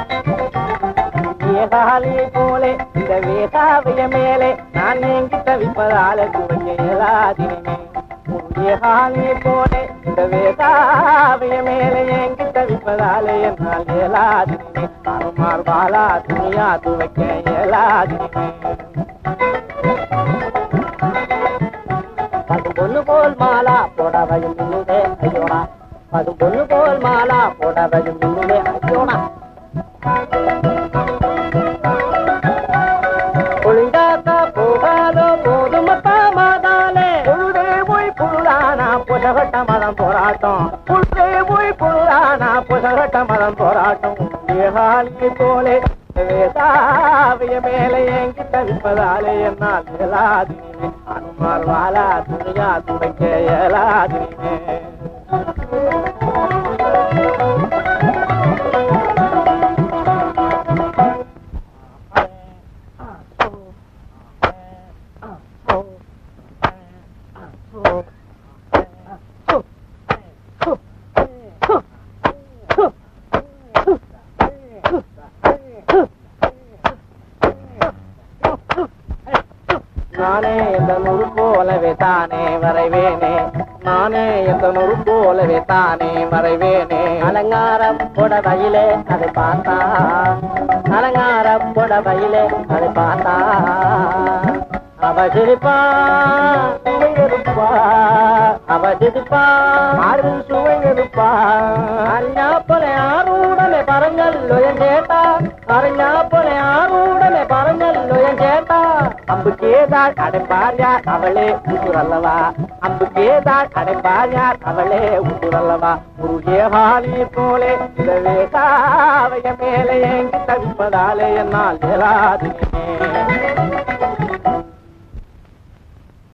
ஏகாலியை போலே இந்த வேகாவைய மேலே நான் நீங்கி தவிப்பதால துவங்க இயலாதினிமே ஏகாலியை போலே இந்த வேகாவைய மேலே ஏங்கி தவிப்பதாலே என்னால் இயலாதினிமே அருமார் பாலா துணியா துவைக்க இயலாதினிமே அது பொண்ணு போல் மாலா போடவையும் மின்னுதே ஐயோடா அது பொண்ணு போல் மாலா போடவையும் மின்னுதே ஐயோடா ஒழுங்காத்தா போகாதோ போதுமத்தா மாதாலே பொழுதே போய் புழுதானா புசகட்ட மதம் போராட்டம் பொழுதே போய் புழுதானா புசகட்ட மதம் போராட்டம் ஏகாலியை போலே வேதாவிய மேலே ஏங்கி தவிப்பதாலே என்னால் இயலாதினிமே அனுமார் வாலா துணியா துவைக்க இயலாதினிமே நானே எந்த நூறு போலவே தானே வரைவேனே நானே எந்த நூறு போலவே தானே வரைவேனே அலங்காரம் புடவையிலே அதை பார்த்தா அலங்காரம் புடவையிலே அதை பார்த்தா அவ சிரிப்பா சுவை எடுப்பா அவ சிரிப்பா ஆறு சுவை எடுப்பா அறிஞா போல ஆறுடனே பரங்கள் லொயன் சேட்டா அறிஞா போல ஆறுடனே பரங்கள் லொயன் சேட்டா அம்பு கேதாள் அடைப்பார் யார் அவளே உசுரல்லவா அம்பு கேதாள் அடைப்பார் யார் அவளே உசுரல்லவா முருகே ஹாலி போலே இந்த வேகாவைய மேலே ஏங்கி தவிப்பதாலே என்னால் இயலாது